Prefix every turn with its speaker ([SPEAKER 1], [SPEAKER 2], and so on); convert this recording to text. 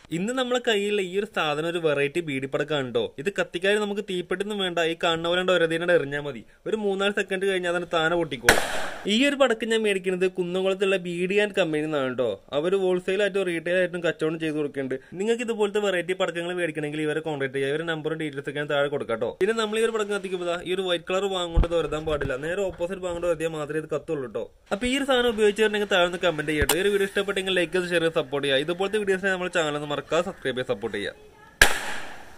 [SPEAKER 1] ഇന്ന് നമ്മളെ കയ്യിലുള്ള ഈ ഒരു സാധനം ഒരു വെറൈറ്റി ബീഡിപ്പടക്കം ഉണ്ടോ ഇത് കത്തിക്കാൻ നമുക്ക് തീപ്പെട്ടിന്നും വേണ്ട ഈ കാണുന്ന പോലെ ഒരതിനോട് എറിഞ്ഞാൽ മതി ഒരു മൂന്നാല് സെക്കൻഡ് കഴിഞ്ഞാൽ അതിന് താനെ പൊട്ടിക്കോളും ഈ ഒരു പടക്കം ഞാൻ മേടിക്കുന്നത് കുന്നംകുളത്തുള്ള ബി ഡി ആൻഡ് കമ്പനി നിന്നാണ് കേട്ടോ അവർ ഹോൾസെയിൽ ആയിട്ടും റീറ്റെയിൽ ആയിട്ടും കച്ചവടം ചെയ്ത് കൊടുക്കുന്നുണ്ട് നിങ്ങൾക്ക് ഇതുപോലത്തെ വെറൈറ്റി പടക്കങ്ങൾ മേടിക്കണമെങ്കിൽ ഇവരെ കോൺടാക്ട് ചെയ്യുക ഇവരുടെ നമ്പറും ഡീറ്റെയിൽസ് ഒക്കെ ഞാൻ താഴെ കൊടുക്കാം കേട്ടോ പിന്നെ നമ്മൾ ഈ ഒരു പടക്കം കത്തിക്കുമ്പോൾ ഈ ഒരു വൈറ്റ് കളർ വാങ്ങോണ്ട് തുരതാൻ പാടില്ല നേരെ ഓപ്പോസിറ്റ് വാങ്ങോണ്ട് തുരത്തിയാൽ മാത്രമേ ഇത് കത്തുള്ളൂ കേട്ടോ അപ്പൊ ഈ ഒരു സാധനം ഉപയോഗിച്ചിട്ടുണ്ടെങ്കിൽ താഴെ നിന്ന് കമന്റ് ചെയ്യട്ടോ ഈ ഒരു വീഡിയോ ഇഷ്ടപ്പെട്ടെങ്കിൽ ലൈക്ക് ചെയ്ത് ഷെയർ സപ്പോർട്ട് ചെയ്യുക ഇതുപോലത്തെ വീഡിയോസിനെ നമ്മൾ ചാനൽ മറക്കാതെ സബ്സ്ക്രൈബ് ചെയ്ത് സപ്പോർട്ട് ചെയ്യുക